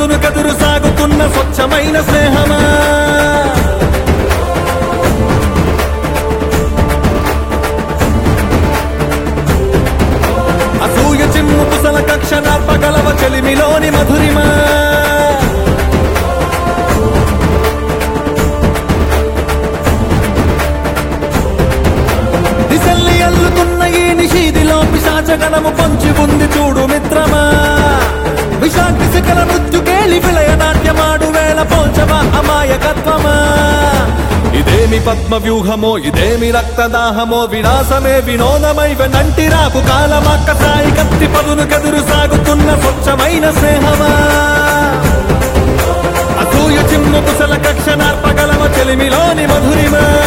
పదును కదురు సాగుతున్న స్వచ్ఛమైన స్నేహమా అసూయ చిమ్ము కుసల కక్ష నార్పగలవ చెలిమిలోని మధురిమా దిశల్ని అల్లుతున్న ఈ నిషీదిలో పిశాచగణము పొంచి ఉంది చూడు మిత్రమా విశాంతి శిఖల మృత్యుకేళి విలయ నాట్యమాడు వేళ పోల్చవా అమాయకత్వమా ఇదేమి పద్మ వ్యూహమో ఇదేమి రక్తదాహమో వినాశమే వినోదమై వెనంటి రాకు కాలమక్క సాయి కత్తి పదును కదురు సాగుతున్న స్వచ్ఛమైన స్నేహమా అసూయ చిమ్ము కుశల కక్ష నార్పగలవ చెలిమిలోని మధురిమా